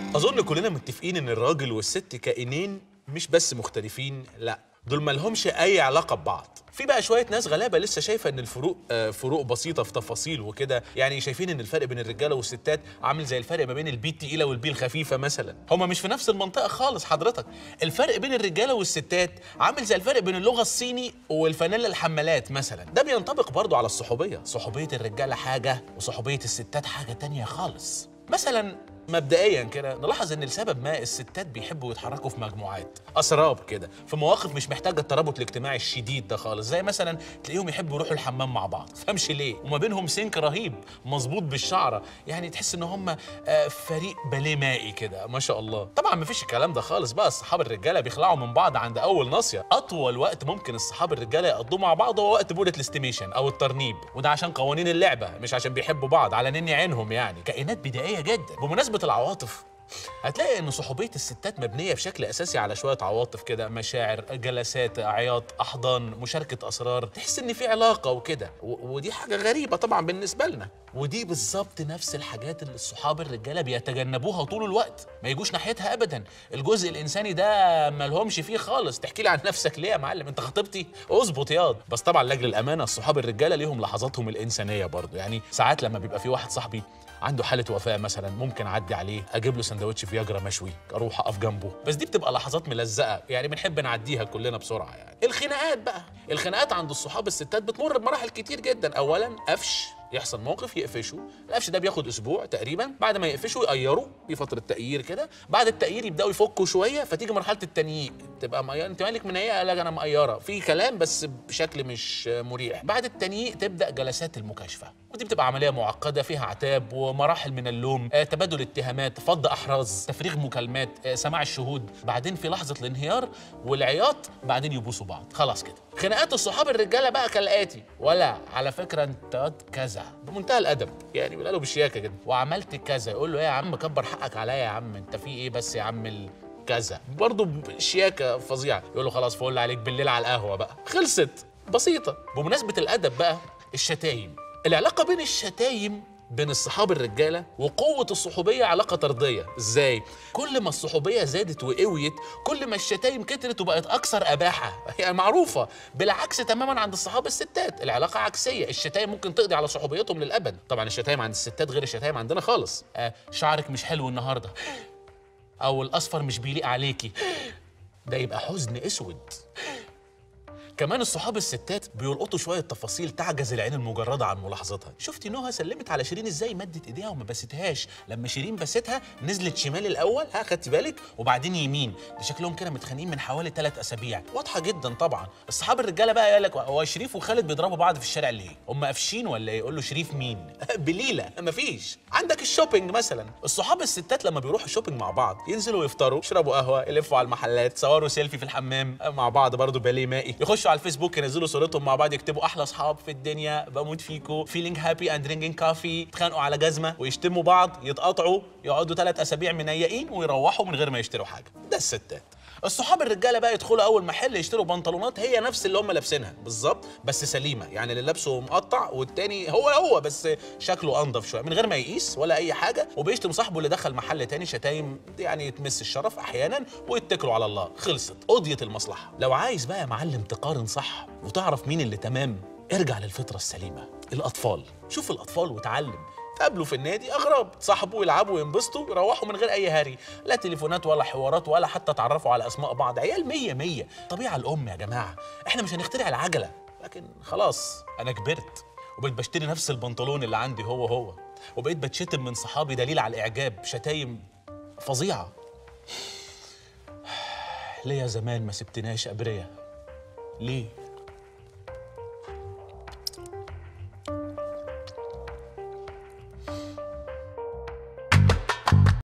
اظن كلنا متفقين ان الراجل والست كائنين مش بس مختلفين لا دول مالهمش اي علاقه ببعض في بقى شويه ناس غلابه لسه شايفه ان الفروق آه فروق بسيطه في تفاصيل وكده يعني شايفين ان الفرق بين الرجاله والستات عامل زي الفرق ما بين البي التقيله والبي الخفيفه مثلا هما مش في نفس المنطقه خالص حضرتك الفرق بين الرجاله والستات عامل زي الفرق بين اللغه الصيني والفانيلا الحمالات مثلا ده بينطبق برضو على الصحوبيه صحوبيه الرجاله حاجه وصحوبيه الستات حاجه تانية خالص مثلا مبدئيا كده نلاحظ ان لسبب ما الستات بيحبوا يتحركوا في مجموعات اسراب كده في مواقف مش محتاجه الترابط الاجتماعي الشديد ده خالص زي مثلا تلاقيهم يحبوا يروحوا الحمام مع بعض فهمش ليه وما بينهم سينك رهيب مظبوط بالشعره يعني تحس ان هم آه، فريق باليه مائي كده ما شاء الله طبعا ما فيش الكلام ده خالص بقى الصحاب الرجاله بيخلعوا من بعض عند اول ناصيه اطول وقت ممكن الصحاب الرجاله يقضوه مع بعض هو وقت بوله الاستيميشن او الترنيب وده عشان قوانين اللعبه مش عشان بيحبوا بعض على نني عينهم يعني كائنات بدائيه جدا بمناسبه العواطف هتلاقي ان صحوبيه الستات مبنيه بشكل اساسي على شويه عواطف كده مشاعر جلسات عياط احضان مشاركه اسرار تحس ان في علاقه وكده و- ودي حاجه غريبه طبعا بالنسبه لنا ودي بالظبط نفس الحاجات اللي الصحاب الرجاله بيتجنبوها طول الوقت ما يجوش ناحيتها ابدا الجزء الانساني ده مالهمش فيه خالص تحكي لي عن نفسك ليه يا معلم انت خطيبتي اظبط ياض بس طبعا لاجل الامانه الصحاب الرجاله ليهم لحظاتهم الانسانيه برضه يعني ساعات لما بيبقى في واحد صاحبي عنده حالة وفاة مثلا ممكن أعدي عليه أجيب له سندوتش فياجرا مشوي أروح أقف جنبه بس دي بتبقى لحظات ملزقة يعني بنحب نعديها كلنا بسرعة يعني الخناقات بقى الخناقات عند الصحاب الستات بتمر بمراحل كتير جدا أولا قفش يحصل موقف يقفشوا القفش ده بياخد اسبوع تقريبا بعد ما يقفشوا يقيروا في فتره تقيير كده بعد التقيير يبداوا يفكوا شويه فتيجي مرحله التنييق تبقى مقير انت مالك منيقه لا انا مقيره في كلام بس بشكل مش مريح بعد التنييق تبدا جلسات المكاشفه ودي بتبقى عمليه معقده فيها عتاب ومراحل من اللوم آه، تبادل اتهامات فض احراز تفريغ مكالمات آه، سماع الشهود بعدين في لحظه الانهيار والعياط بعدين يبوسوا بعض خلاص كده خناقات الصحاب الرجاله بقى كالاتي ولا على فكره انت واد كذا بمنتهى الادب يعني بيقول له بشياكه كده وعملت كذا يقول له ايه يا عم كبر حقك عليا يا عم انت في ايه بس يا عم ال... كذا برضه بشياكه فظيعه يقول له خلاص فل عليك بالليل على القهوه بقى خلصت بسيطه بمناسبه الادب بقى الشتايم العلاقه بين الشتايم بين الصحاب الرجاله وقوه الصحوبيه علاقه طرديه ازاي كل ما الصحوبيه زادت وقويت كل ما الشتايم كترت وبقت اكثر اباحه يعني معروفه بالعكس تماما عند الصحاب الستات العلاقه عكسيه الشتايم ممكن تقضي على صحوبيتهم للابد طبعا الشتايم عند الستات غير الشتايم عندنا خالص آه شعرك مش حلو النهارده او الاصفر مش بيليق عليكي ده يبقى حزن اسود كمان الصحاب الستات بيلقطوا شويه تفاصيل تعجز العين المجرده عن ملاحظتها شفتي نهى سلمت على شيرين ازاي مدت ايديها وما بستهاش لما شيرين بستها نزلت شمال الاول ها خدتي بالك وبعدين يمين ده شكلهم كده متخانقين من حوالي ثلاث اسابيع واضحه جدا طبعا الصحاب الرجاله بقى قال لك هو شريف وخالد بيضربوا بعض في الشارع ليه هم قافشين ولا ايه يقول له شريف مين بليله مفيش عندك الشوبينج مثلا الصحاب الستات لما بيروحوا شوبينج مع بعض ينزلوا يفطروا يشربوا قهوه يلفوا على المحلات يصوروا سيلفي في الحمام مع بعض برضه باليه مائي يخشوا على الفيسبوك ينزلوا صورتهم مع بعض يكتبوا احلى اصحاب في الدنيا بموت فيكو فيلينج هابي اند درينكينج كافي يتخانقوا على جزمه ويشتموا بعض يتقاطعوا يقعدوا ثلاث اسابيع منيقين ويروحوا من غير ما يشتروا حاجه ده الستات الصحاب الرجاله بقى يدخلوا اول محل يشتروا بنطلونات هي نفس اللي هم لابسينها بالظبط بس سليمه يعني اللي لابسه مقطع والتاني هو هو بس شكله انضف شويه من غير ما يقيس ولا اي حاجه وبيشتم صاحبه اللي دخل محل تاني شتايم يعني تمس الشرف احيانا ويتكلوا على الله خلصت قضيه المصلحه لو عايز بقى يا معلم تقارن صح وتعرف مين اللي تمام ارجع للفطره السليمه الاطفال شوف الاطفال وتعلم تقابلوا في النادي اغراب تصاحبوا يلعبوا وينبسطوا يروحوا من غير اي هري لا تليفونات ولا حوارات ولا حتى تعرفوا على اسماء بعض عيال مية مية طبيعة الام يا جماعة احنا مش هنخترع العجلة لكن خلاص انا كبرت وبقيت بشتري نفس البنطلون اللي عندي هو هو وبقيت بتشتم من صحابي دليل على الاعجاب شتايم فظيعة ليه يا زمان ما سبتناش ابرياء ليه